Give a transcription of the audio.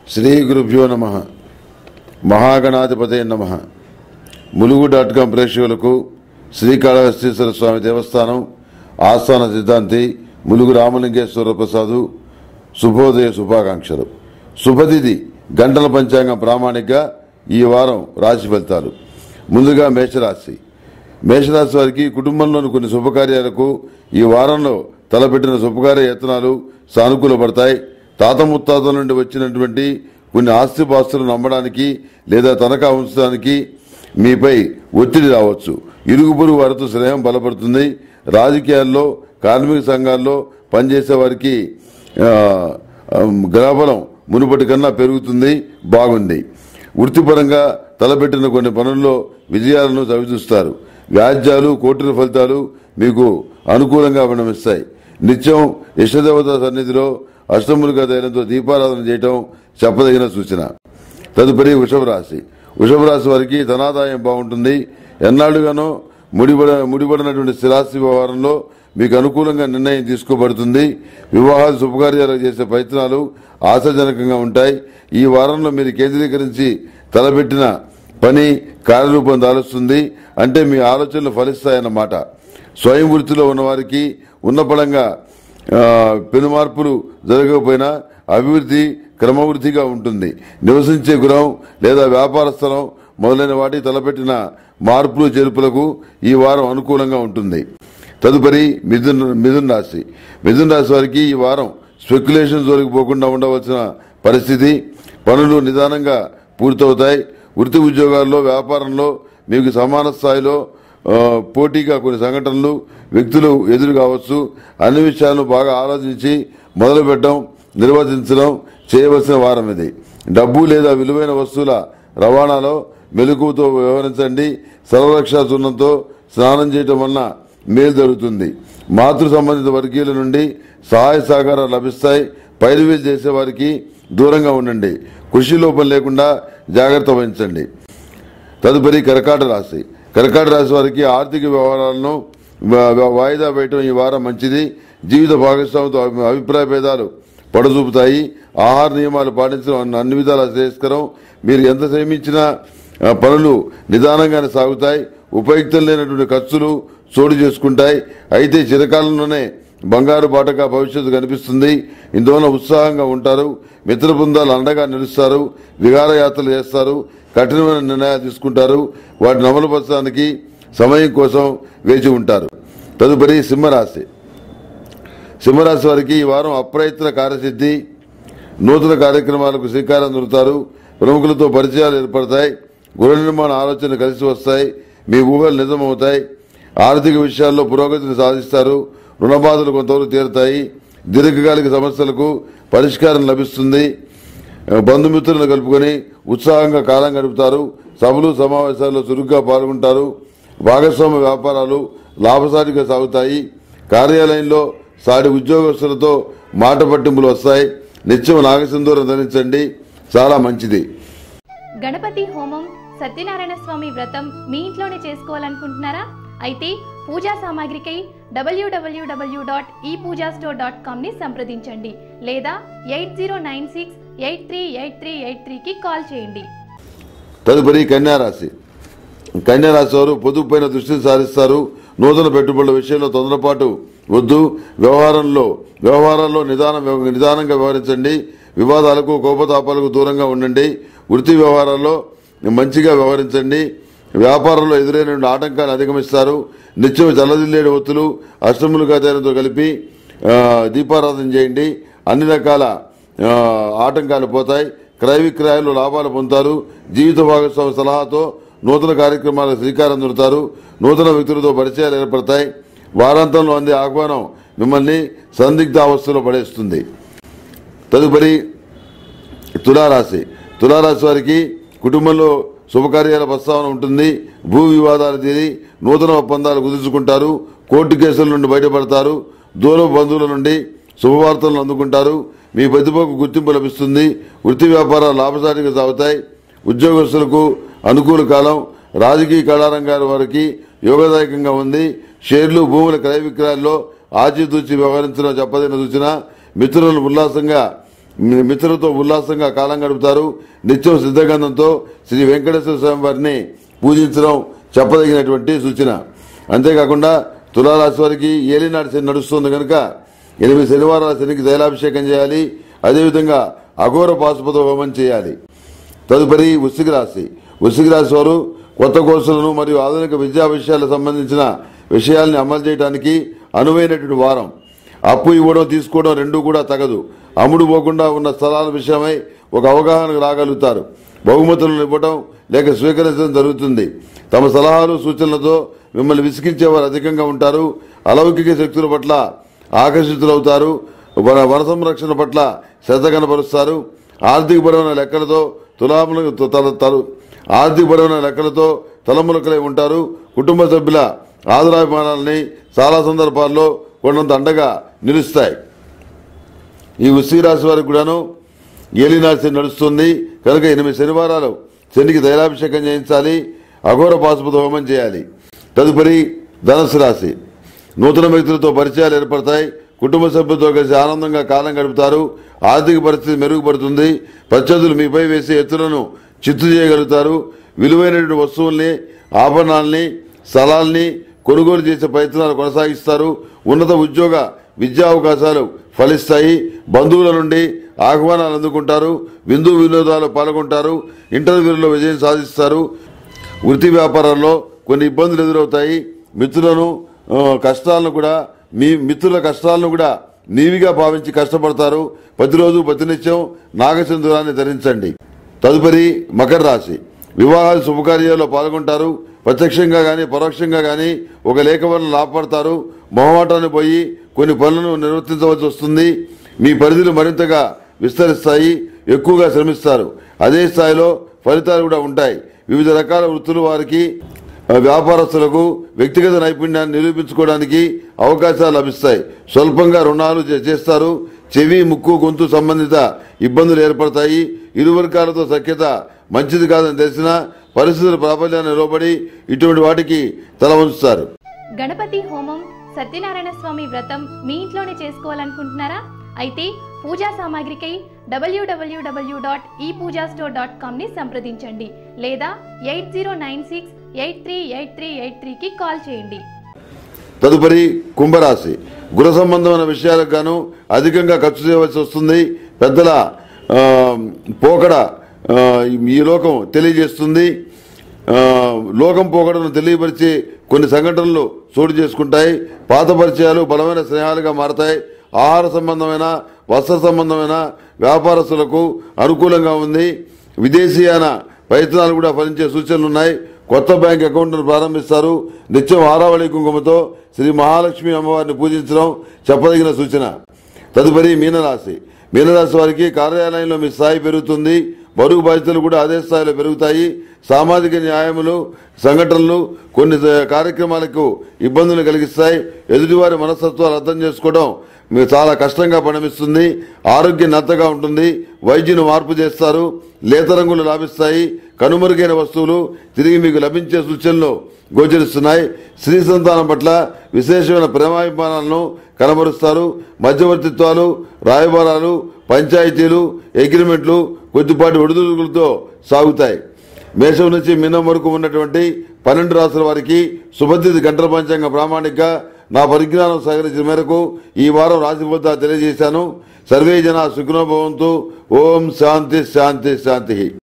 శ్రీ గురుభ్యో నమ మహాగణాధిపతే నమ ములుగు డాట్ కాం ప్రేక్షకులకు శ్రీకాళహస్తీశ్వర స్వామి దేవస్థానం ఆస్థాన సిద్ధాంతి ములుగు రామలింగేశ్వర ప్రసాదు శుభోదయ శుభాకాంక్షలు శుభతిథి గంటల పంచాంగం ప్రామాణిక ఈ వారం రాశి ఫలితాలు ముందుగా మేషరాశి మేషరాశి వారికి కుటుంబంలోని కొన్ని శుభకార్యాలకు ఈ వారంలో తలపెట్టిన శుభకార్య యత్నాలు సానుకూలపడతాయి తాత ముత్తాతల నుండి వచ్చినటువంటి కొన్ని ఆస్తిపాస్తులను నమ్మడానికి లేదా తనఖా ఉంచడానికి మీపై ఒత్తిడి రావచ్చు ఇరుగు పొరుగు వారితో స్నేహం బలపడుతుంది రాజకీయాల్లో కార్మిక సంఘాల్లో పనిచేసే వారికి ఆ, ఆ, గ్రహబలం మునుపటి కన్నా పెరుగుతుంది బాగుంది వృత్తిపరంగా తలపెట్టిన కొన్ని పనుల్లో విజయాలను చవిచూస్తారు వ్యాజ్యాలు కోర్టుల ఫలితాలు మీకు అనుకూలంగా పరిణమిస్తాయి నిత్యం ఇష్టదేవత సన్నిధిలో అష్టములుగా ధైర్యంతో దీపారాధన చేయటం చెప్పదగిన సూచన తదుపరి వృషభ రాశి వృషభ రాశి వారికి ధనాదాయం బాగుంటుంది ఎన్నాళ్లుగానో ముడిపడ ముడిపడినటువంటి స్థిరాస్తి వ్యవహారంలో మీకు అనుకూలంగా నిర్ణయం తీసుకోబడుతుంది వివాహాలు శుభకార్యాలు చేసే ప్రయత్నాలు ఆశాజనకంగా ఉంటాయి ఈ వారంలో మీరు కేంద్రీకరించి తలపెట్టిన పని కార్యరూపం దాలుస్తుంది అంటే మీ ఆలోచనలు ఫలిస్తాయన్నమాట స్వయం వృత్తిలో ఉన్నవారికి ఉన్నపడంగా ఆ, పెను మార్పులు జరగకపోయినా అభివృద్ధి క్రమవృద్ధిగా ఉంటుంది నివసించే గృహం లేదా వ్యాపార స్థలం మొదలైన వాటి తలపెట్టిన మార్పులు చేర్పులకు ఈ వారం అనుకూలంగా ఉంటుంది తదుపరి మిథున్ మిథున్ రాశి మిథున్ రాశి వారికి ఈ వారం స్పెక్యులేషన్ జోలికి పోకుండా ఉండవలసిన పరిస్థితి పనులు నిదానంగా పూర్తవుతాయి వృత్తి ఉద్యోగాల్లో వ్యాపారంలో మీకు సమాన స్థాయిలో ఆ, పోటీగా కొన్ని సంఘటనలు వ్యక్తులు ఎదురు కావచ్చు అన్ని విషయాలను బాగా ఆలోచించి మొదలు పెట్టడం నిర్వర్తించడం చేయవలసిన వారం ఇది డబ్బు లేదా విలువైన వస్తువుల రవాణాలో మెలకువతో వ్యవహరించండి సర్వరక్షా సున్నంతో స్నానం చేయటం వలన మేలు జరుగుతుంది మాతృ సంబంధిత వర్గీయుల నుండి సహాయ సహకారాలు లభిస్తాయి పైరువేలు చేసే వారికి దూరంగా ఉండండి కృషి లోపం లేకుండా జాగ్రత్త వహించండి తదుపరి కర్కాట రాశి కర్కాట రాశి వారికి ఆర్థిక వ్యవహారాలను వా- వా- వాయిదా వేయటం ఈ వారం మంచిది జీవిత భాగస్వామితో అభి- అభిప్రాయ భేదాలు పడచూపుతాయి ఆహార నియమాలు పాటించడం అన్ని- అన్ని విధాల శ్రేయస్కరం మీరు ఎంత శ్రమించినా ఆ, పనులు నిదానంగానే సాగుతాయి ఉపయుక్తం లేనటువంటి ఖర్చులు చోటు చేసుకుంటాయి అయితే చిరకాలంలోనే బంగారు బాటగా భవిష్యత్తు కనిపిస్తుంది ఇందువల్ల ఉత్సాహంగా ఉంటారు మిత్ర బృందాలు అండగా నిలుస్తారు విహారయాత్రలు చేస్తారు కఠినమైన నిర్ణయాలు తీసుకుంటారు వాటిని అమలుపరచడానికి సమయం కోసం వేచి ఉంటారు తదుపరి సింహరాశి సింహరాశి వారికి ఈ వారం అప్రయత్న కార్యసిద్ధి నూతన కార్యక్రమాలకు శ్రీకారం చుడతారు ప్రముఖులతో పరిచయాలు ఏర్పడతాయి గృహ నిర్మాణ ఆలోచనలు కలిసి వస్తాయి మీ ఊహలు నిజమవుతాయి ఆర్థిక విషయాల్లో పురోగతిని సాధిస్తారు రుణబాధలు కొంతవరకు తీరుతాయి దీర్ఘకాలిక సమస్యలకు పరిష్కారం లభిస్తుంది బంధుమిత్రులను కలుపుకొని ఉత్సాహంగా కాలం గడుపుతారు సభలు సమావేశాల్లో చురుగ్గా పాల్గొంటారు భాగస్వామ్య వ్యాపారాలు లాభసాటిగా సాగుతాయి కార్యాలయంలో సాటి ఉద్యోగస్తులతో మాట పట్టింపులు వస్తాయి నిత్యం నాగసింధూరం ధరించండి చాలా మంచిది గణపతి హోమం సత్యనారాయణ స్వామి వ్రతం మీ ఇంట్లోనే చేసుకోవాలనుకుంటున్నారా అయితే పూజా సామాగ్రికై డబ్ల్యూడబ్ల్యూడబ్ల్యూ డాట్ ఈ పూజా స్టోర్ డాట్ కామ్ని సంప్రదించండి లేదా eight zero nine six eight three eight three eight త్రీకి కాల్ చేయండి తదుపరి కన్యారాశి కన్యారాశి వారు పొదుపు పైన దృష్టిని సారిస్తారు నూతన పెట్టుబడుల విషయంలో తొందరపాటు వద్దు వ్యవహారంలో వ్యవహారాల్లో నిదానం నిదానంగా వ్యవహరించండి వివాదాలకు కోపతాపాలకు దూరంగా ఉండండి వృత్తి వ్యవహారాల్లో మంచిగా వ్యవహరించండి వ్యాపారంలో ఎదురైన ఆటంకాలు అధిగమిస్తారు నిత్యం చల్లదిల్లేడు ఒత్తులు అష్టములుగా తేనెతో కలిపి ఆ, దీపారాధన చేయండి అన్ని రకాల ఆ, ఆటంకాలు పోతాయి క్రయ విక్రయాలు లాభాలు పొందుతారు జీవిత భాగస్వామి సలహాతో నూతన కార్యక్రమాలకు శ్రీకారం చుడతారు నూతన వ్యక్తులతో పరిచయాలు ఏర్పడతాయి వారాంతంలో అందే ఆహ్వానం మిమ్మల్ని సందిగ్ధ అవస్థలో పడేస్తుంది తదుపరి తులారాశి తులారాశి వారికి కుటుంబంలో శుభకార్యాల ప్రస్తావన ఉంటుంది భూ వివాదాలు తీరి నూతన ఒప్పందాలు కుదుర్చుకుంటారు కోర్టు కేసుల నుండి బయటపడతారు దూర బంధువుల నుండి శుభవార్తలను అందుకుంటారు మీ ప్రతిభకు గుర్తింపు లభిస్తుంది వృత్తి వ్యాపారాలు లాభసాటిగా సాగుతాయి ఉద్యోగస్తులకు అనుకూల కాలం రాజకీయ కళారంగాల వారికి యోగదాయకంగా ఉంది షేర్లు భూముల క్రయ విక్రయాల్లో ఆచితూచి వ్యవహరించడం చెప్పదగిన సూచన మిత్రులను ఉల్లాసంగా మీ మిత్రులతో ఉల్లాసంగా కాలం గడుపుతారు నిత్యం సిద్ధగంధంతో శ్రీ వెంకటేశ్వర స్వామి వారిని పూజించడం చెప్పదగినటువంటి సూచన అంతేకాకుండా తులారాశి వారికి ఏలినాటి శని నడుస్తుంది కనుక ఎనిమిది శనివారాల శనికి తైలాభిషేకం చేయాలి అదేవిధంగా అఘోర పాశుపత హోమం చేయాలి తదుపరి వృశ్చిక రాశి వృశ్చిక రాశి వారు కొత్త కోర్సులను మరియు ఆధునిక విద్యా విషయాలకు సంబంధించిన విషయాల్ని అమలు చేయడానికి అనువైనటువంటి వారం అప్పు ఇవ్వడం తీసుకోవడం రెండూ కూడా తగదు అమ్ముడు పోకుండా ఉన్న స్థలాల విషయమై ఒక అవగాహనకు రాగలుగుతారు బహుమతులను ఇవ్వడం లేక స్వీకరించడం జరుగుతుంది తమ సలహాలు సూచనలతో మిమ్మల్ని విసిగించేవారు అధికంగా ఉంటారు అలౌకిక శక్తుల పట్ల ఆకర్షితులవుతారు వన వన సంరక్షణ పట్ల శ్రద్ధ కనపరుస్తారు ఆర్థికపరమైన లెక్కలతో తులాములు తల తలు ఆర్థికపరమైన లెక్కలతో తలములకలై ఉంటారు కుటుంబ సభ్యుల ఆదరాభిమానాలని చాలా సందర్భాల్లో కొండంత అండగా నిలుస్తాయి ఈ వృశ్చిక రాశి వారికి కూడాను ఏలినాశి నడుస్తుంది కనుక ఎనిమిది శనివారాలు శనికి తైలాభిషేకం చేయించాలి అఘోర పాశుపత హోమం చేయాలి తదుపరి ధనుసు రాశి నూతన వ్యక్తులతో పరిచయాలు ఏర్పడతాయి కుటుంబ సభ్యులతో కలిసి ఆనందంగా కాలం గడుపుతారు ఆర్థిక పరిస్థితి మెరుగుపడుతుంది ప్రత్యర్థులు మీపై వేసే ఎత్తులను చిత్తు చేయగలుగుతారు విలువైనటువంటి వస్తువుల్ని ఆభరణాల్ని స్థలాల్ని కొనుగోలు చేసే ప్రయత్నాలు కొనసాగిస్తారు ఉన్నత ఉద్యోగ విద్యా అవకాశాలు ఫలిస్తాయి బంధువుల నుండి ఆహ్వానాలు అందుకుంటారు విందు వినోదాలు పాల్గొంటారు ఇంటర్వ్యూల్లో విజయం సాధిస్తారు వృత్తి వ్యాపారాల్లో కొన్ని ఇబ్బందులు ఎదురవుతాయి మిత్రులను ఆ, కష్టాలను కూడా మీ మిత్రుల కష్టాలను కూడా నీవిగా భావించి కష్టపడతారు ప్రతిరోజు ప్రతినిత్యం నాగచంద్రాన్ని ధరించండి తదుపరి మకర రాశి వివాహాలు శుభకార్యాల్లో పాల్గొంటారు ప్రత్యక్షంగా గాని పరోక్షంగా గాని ఒక లేఖ వల్ల లాభపడతారు మొహమాటాన్ని పోయి కొన్ని పనులను నిర్వర్తించవలసి వస్తుంది మీ పరిధులు మరింతగా విస్తరిస్తాయి ఎక్కువగా శ్రమిస్తారు అదే స్థాయిలో ఫలితాలు కూడా ఉంటాయి వివిధ రకాల వృత్తుల వారికి ఆ, వ్యాపారస్తులకు వ్యక్తిగత నైపుణ్యాన్ని నిరూపించుకోవడానికి అవకాశాలు లభిస్తాయి స్వల్పంగా రుణాలు చే- చేస్తారు చెవి ముక్కు గొంతు సంబంధిత ఇబ్బందులు ఏర్పడతాయి ఇరు వర్గాలతో సఖ్యత మంచిది కాదని తెలిసినా పరిస్థితుల ప్రాబల్యాన్ని నిలబడి ఇటువంటి వాటికి తల వంచుతారు గణపతి హోమం సత్యనారాయణ స్వామి వ్రతం మీ ఇంట్లోనే చేసుకోవాలనుకుంటున్నారా అయితే పూజా సామాగ్రికై డబ్ల్యూడబ్ల్యూడబ్ల్యూ డాట్ ఈ పూజా స్టోర్ డాట్ కామ్ని సంప్రదించండి లేదా eight zero nine six eight three eight three eight త్రీకి కాల్ చేయండి తదుపరి కుంభరాశి గృహ సంబంధమైన విషయాలకు గాను అధికంగా ఖర్చు చేయవలసి వస్తుంది పెద్దల ఆ, పోకడ ఆ, ఈ లోకం తెలియజేస్తుంది ఆ, లోకం పోకడను తెలియపరిచి కొన్ని సంఘటనలు చోటు చేసుకుంటాయి పాత పరిచయాలు బలమైన స్నేహాలుగా మారతాయి ఆహార సంబంధమైన వస్త్ర సంబంధమైన వ్యాపారస్తులకు అనుకూలంగా ఉంది విదేశీయాన ప్రయత్నాలు కూడా ఫలించే సూచనలు ఉన్నాయి కొత్త బ్యాంక్ అకౌంట్ను ప్రారంభిస్తారు నిత్యం ఆరావళి కుంకుమతో శ్రీ మహాలక్ష్మి అమ్మవారిని పూజించడం చెప్పదగిన సూచన తదుపరి మీనరాశి మీనరాశి వారికి కార్యాలయంలో మీ స్థాయి పెరుగుతుంది బరువు బాధ్యతలు కూడా అదే స్థాయిలో పెరుగుతాయి సామాజిక న్యాయములు సంఘటనలు కొన్ని కార్యక్రమాలకు ఇబ్బందులు కలిగిస్తాయి ఎదుటివారి మనస్తత్వాలు అర్థం చేసుకోవడం మీకు చాలా కష్టంగా పరిణమిస్తుంది ఆరోగ్యం నత్తగా ఉంటుంది వైద్యుని మార్పు చేస్తారు లేత రంగులు లాభిస్తాయి కనుమరుగైన వస్తువులు తిరిగి మీకు లభించే సూచనలు గోచరిస్తున్నాయి స్త్రీ సంతానం పట్ల విశేషమైన ప్రేమాభిమానాలను కనబరుస్తారు మధ్యవర్తిత్వాలు రాయబారాలు పంచాయతీలు అగ్రిమెంట్లు కొద్దిపాటి ఒడిదుడుకులతో సాగుతాయి మేషం నుంచి మీనం వరకు ఉన్నటువంటి పన్నెండు రాసుల వారికి శుభతిథి గంటల పంచాంగ ప్రామాణిక నా పరిజ్ఞానం సహకరించిన మేరకు ఈ వారం రాశి ఫలితాలు తెలియజేశాను సర్వే జన సుఖనోభవంతు ఓం శాంతి శాంతి శాంతి